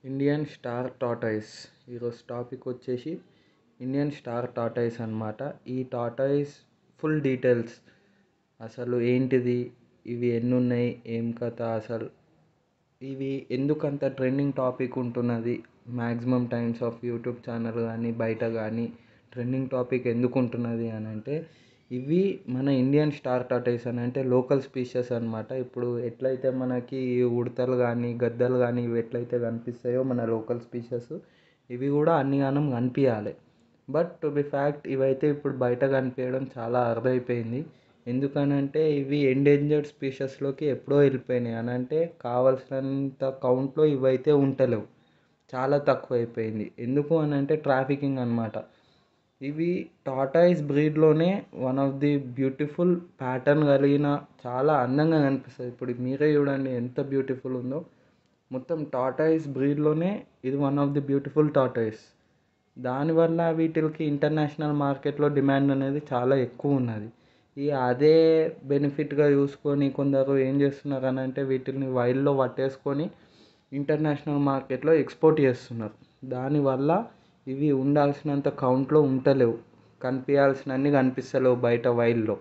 Indian star tortoise ఈరోజు topic వచ్చేసి Indian star tortoise అనమాట ఈ టార్టాయిస్ ఫుల్ డీటెయిల్స్ అసలు ఏంటిది ఇవి ఎన్ని ఉన్నాయి ఏం కథ అసలు ఇవి ఎందుకంత ట్రెండింగ్ టాపిక్ ఉంటున్నది maximum times of YouTube channel కానీ బయట కానీ ట్రెండింగ్ టాపిక్ ఎందుకు ఉంటున్నది అని అంటే ఇవి మన ఇండియన్ స్టార్ టార్టాయిస్ అని అంటే లోకల్ స్పీషీస్ అనమాట ఇప్పుడు ఎట్లయితే మనకి ఉడతలు కానీ గద్దలు కానీ ఇవి ఎట్లయితే కనిపిస్తాయో మన లోకల్ స్పీషీస్ ఇవి కూడా అన్నిగానం కనిపించాలి బట్ టు బి ఫ్యాక్ట్ ఇవైతే ఇప్పుడు బయట కనిపించడం చాలా అరుదైపోయింది ఎందుకనంటే ఇవి ఎండేంజర్డ్ స్పీషీస్లోకి ఎప్పుడో వెళ్ళిపోయినాయి అని అంటే కావాల్సినంత కౌంట్లో ఇవైతే ఉంటలేవు చాలా తక్కువ అయిపోయింది ఎందుకు అని అంటే ట్రాఫికింగ్ అనమాట ఇవి టార్టాయిస్ బ్రీడ్లోనే one of the beautiful pattern కలిగిన చాలా అందంగా కనిపిస్తుంది ఇప్పుడు మీరే చూడండి ఎంత బ్యూటిఫుల్ ఉందో మొత్తం టార్టాయిస్ బ్రీడ్లోనే ఇది one of the beautiful tortoise దానివల్ల వీటికి ఇంటర్నేషనల్ మార్కెట్లో డిమాండ్ అనేది చాలా ఎక్కువ ఉన్నది ఈ అదే బెనిఫిట్గా చూసుకొని కొందరు ఏం చేస్తున్నారు అని అంటే వీటిని వైల్డ్లో పట్టేసుకొని ఇంటర్నేషనల్ మార్కెట్లో ఎక్స్పోర్ట్ చేస్తున్నారు దానివల్ల ఇవి ఉండాల్సినంత కౌంట్లో ఉంటలేవు కనిపించాల్సినన్ని కనిపిస్తలేవు బయట వైల్డ్లో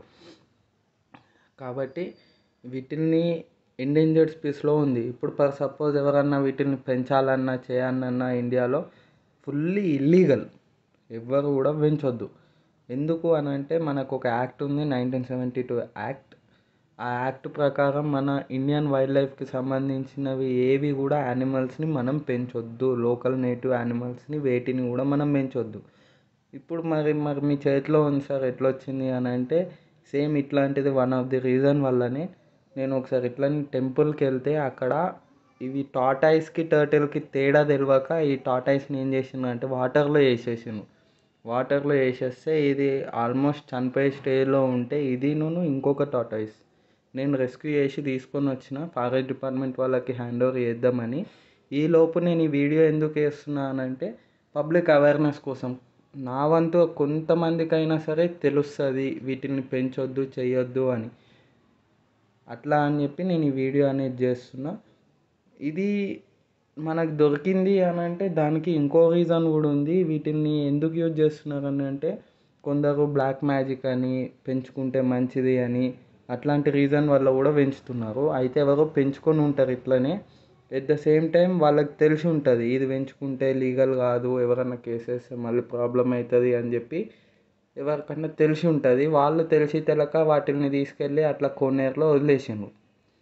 కాబట్టి వీటిని ఎండేంజర్డ్ స్పీస్లో ఉంది ఇప్పుడు ఫర్ సపోజ్ ఎవరన్నా వీటిని పెంచాలన్నా చేయాలన్నా ఇండియాలో ఫుల్లీ ఇల్లీగల్ ఎవ్వరు కూడా పెంచొద్దు ఎందుకు అని అంటే మనకు ఒక యాక్ట్ ఉంది నైన్టీన్ సెవెంటీ టూ యాక్ట్ ఆ యాక్ట్ ప్రకారం మన ఇండియన్ వైల్డ్ లైఫ్కి సంబంధించినవి ఏవి కూడా యానిమల్స్ని మనం పెంచొద్దు లోకల్ నేటివ్ యానిమల్స్ని వేటిని కూడా మనం పెంచొద్దు ఇప్పుడు మరి మరి మీ చేతిలో ఉంది సార్ ఎట్లా వచ్చింది అని అంటే సేమ్ ఇట్లాంటిది వన్ ఆఫ్ ది రీజన్ వల్లనే నేను ఒకసారి ఇట్లా టెంపుల్కి వెళ్తే అక్కడ ఇవి టాటాయిస్కి టర్టిల్కి తేడా తెలియక ఈ టాటాయిస్ని ఏం చేసిండు అంటే వాటర్లో వేసేసిండు వాటర్లో వేసేస్తే ఇది ఆల్మోస్ట్ చనిపోయే స్టేజ్లో ఉంటే ఇది నేను ఇంకొక టాటాయిస్ నేను రెస్క్యూ చేసి తీసుకొని వచ్చిన ఫారెస్ట్ డిపార్ట్మెంట్ వాళ్ళకి హ్యాండ్ ఓవర్ చేద్దామని ఈలోపు నేను ఈ వీడియో ఎందుకు వేస్తున్నానంటే పబ్లిక్ అవేర్నెస్ కోసం నా వంతు కొంతమందికైనా సరే తెలుస్తుంది వీటిని పెంచొద్దు చేయొద్దు అని అట్లా అని చెప్పి నేను ఈ వీడియో అనేది చేస్తున్నా ఇది మనకు దొరికింది అని అంటే దానికి ఇంకో రీజన్ కూడా ఉంది వీటిని ఎందుకు యూజ్ చేస్తున్నారు అని అంటే కొందరు బ్లాక్ మ్యాజిక్ అని పెంచుకుంటే మంచిది అని అట్లాంటి రీజన్ వల్ల కూడా పెంచుతున్నారు అయితే ఎవరో పెంచుకొని ఉంటారు ఇట్లనే ఎట్ ద సేమ్ టైం వాళ్ళకి తెలిసి ఉంటుంది ఇది పెంచుకుంటే లీగల్ కాదు ఎవరన్నా కేసేస్తే మళ్ళీ ప్రాబ్లం అవుతుంది అని చెప్పి ఎవరికన్నా తెలిసి ఉంటుంది వాళ్ళు తెలిసి తెలక వాటిని తీసుకెళ్ళి అట్లా కోనేరులో వదిలేసిండ్రు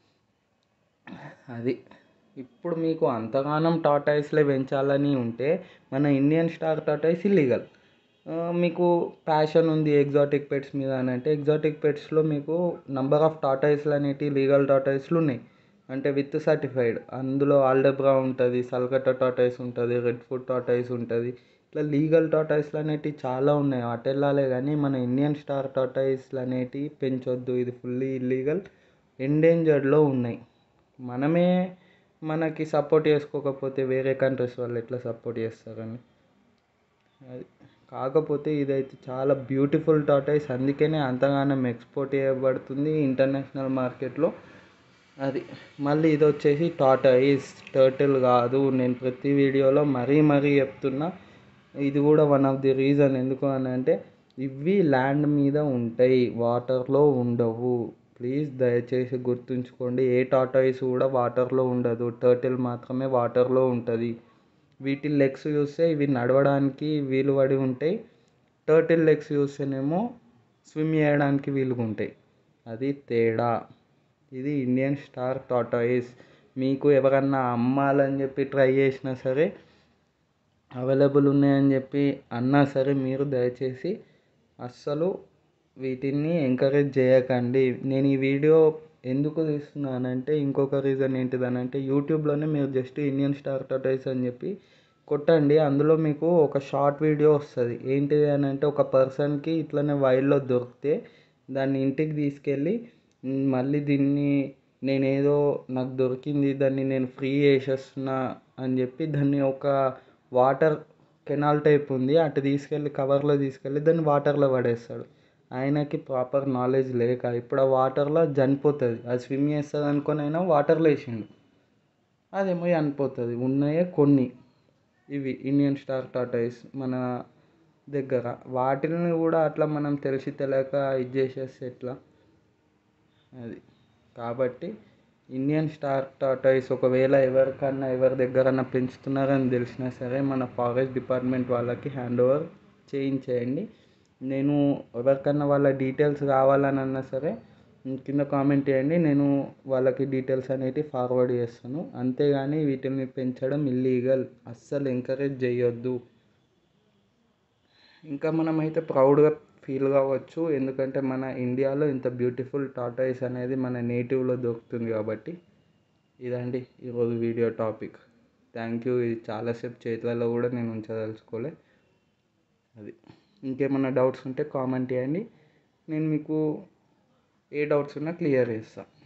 అది ఇప్పుడు మీకు అంతగానం టాటాయిస్లే పెంచాలని ఉంటే మన ఇండియన్ స్టార్ టాటాయిస్ ఇల్లీగల్ మీకు ప్యాషన్ ఉంది ఎగ్జాటిక్ పెట్స్ మీద అని అంటే ఎగ్జాటిక్ పెట్స్లో మీకు నంబర్ ఆఫ్ టాటాయిస్లు అనేటివి లీగల్ టాటాయిస్లు ఉన్నాయి అంటే విత్ సర్టిఫైడ్ అందులో ఆల్డబ్రా ఉంటుంది సల్కటా టాటాయిస్ ఉంటుంది రెడ్ ఫుడ్ టాటాయిస్ ఉంటుంది ఇట్లా లీగల్ టాటాయిస్లు అనేటివి చాలా ఉన్నాయి అటు వెళ్ళాలి కానీ మన ఇండియన్ స్టార్ టాటాయిస్లు అనేటివి పెంచొద్దు ఇది ఫుల్లీ ఇల్లీగల్ ఎండేంజర్డ్లో ఉన్నాయి మనమే మనకి సపోర్ట్ చేసుకోకపోతే వేరే కంట్రీస్ వాళ్ళు ఎట్లా సపోర్ట్ చేస్తారని అది కాకపోతే ఇదైతే చాలా బ్యూటిఫుల్ టాటాయిస్ అందుకనే అంతగానం ఎక్స్పోర్ట్ చేయబడుతుంది ఇంటర్నేషనల్ మార్కెట్లో అది మళ్ళీ ఇది వచ్చేసి టాటాయిస్ టర్టిల్ కాదు నేను ప్రతి వీడియోలో మరీ మరీ చెప్తున్నా ఇది కూడా వన్ ఆఫ్ ది రీజన్ ఎందుకు అని అంటే ఇవి ల్యాండ్ మీద ఉంటాయి వాటర్లో ఉండవు ప్లీజ్ దయచేసి గుర్తుంచుకోండి ఏ టాటాయిస్ కూడా వాటర్లో ఉండదు టర్టిల్ మాత్రమే వాటర్లో ఉంటుంది వీటి లెగ్స్ చూస్తే ఇవి నడవడానికి వీలు పడి ఉంటాయి టర్టిల్ లెగ్స్ చూస్తేనేమో స్విమ్ చేయడానికి వీలుగా ఉంటాయి అది తేడా ఇది ఇండియన్ స్టార్ టాటాయిస్ మీకు ఎవరన్నా అమ్మాలని చెప్పి ట్రై చేసినా సరే అవైలబుల్ ఉన్నాయని చెప్పి అన్నా సరే మీరు దయచేసి అస్సలు వీటిని ఎంకరేజ్ చేయకండి నేను ఈ వీడియో ఎందుకు తీస్తున్నానంటే ఇంకొక రీజన్ ఏంటిదనంటే యూట్యూబ్లోనే మీరు జస్ట్ ఇండియన్ స్టార్ టాటాయిస్ అని చెప్పి కొట్టండి అందులో మీకు ఒక షార్ట్ వీడియో వస్తుంది ఏంటిది అని అంటే ఒక పర్సన్కి ఇట్లనే వైల్డ్లో దొరికితే దాన్ని ఇంటికి తీసుకెళ్ళి మళ్ళీ దీన్ని నేనేదో నాకు దొరికింది దాన్ని నేను ఫ్రీ చేసేస్తున్నా అని చెప్పి దాన్ని ఒక వాటర్ కెనాల్ టైప్ ఉంది అటు తీసుకెళ్ళి కవర్లో తీసుకెళ్ళి దాన్ని వాటర్లో పడేస్తాడు ఆయనకి ప్రాపర్ నాలెడ్జ్ లేక ఇప్పుడు ఆ వాటర్లో చనిపోతుంది అది స్విమ్ చేస్తుంది అనుకొని అయినా వాటర్లో వేసిండు అదేమో చనిపోతుంది ఉన్నాయే కొన్ని ఇవి ఇండియన్ స్టార్ టార్టాయిస్ మన దగ్గర వాటిని కూడా అట్లా మనం తెలిసి తెలియక ఇది చేసేస్తే ఎట్లా అది కాబట్టి ఇండియన్ స్టార్ టార్టాయిస్ ఒకవేళ ఎవరికన్నా ఎవరి దగ్గరన్నా పెంచుతున్నారని తెలిసినా సరే మన ఫారెస్ట్ డిపార్ట్మెంట్ వాళ్ళకి హ్యాండ్ ఓవర్ చేయించేయండి నేను ఎవరికన్నా వాళ్ళ డీటెయిల్స్ కావాలని అన్నా సరే కింద కామెంట్ చేయండి నేను వాళ్ళకి డీటెయిల్స్ అనేవి ఫార్వర్డ్ చేస్తాను అంతేగాని వీటిని పెంచడం ఇల్లీగల్ అస్సలు ఎంకరేజ్ చేయొద్దు ఇంకా మనమైతే ప్రౌడ్గా ఫీల్ కావచ్చు ఎందుకంటే మన ఇండియాలో ఇంత బ్యూటిఫుల్ టార్టాయిస్ అనేది మన నేటివ్లో దొరుకుతుంది కాబట్టి ఇదండి ఈరోజు వీడియో టాపిక్ థ్యాంక్ యూ ఇది చాలాసేపు చేతులలో కూడా నేను ఉంచదలుచుకోలే అది ఇంకేమైనా డౌట్స్ ఉంటే కామెంట్ చేయండి నేను మీకు ఏ డౌట్స్ ఉన్నా క్లియర్ చేస్తాను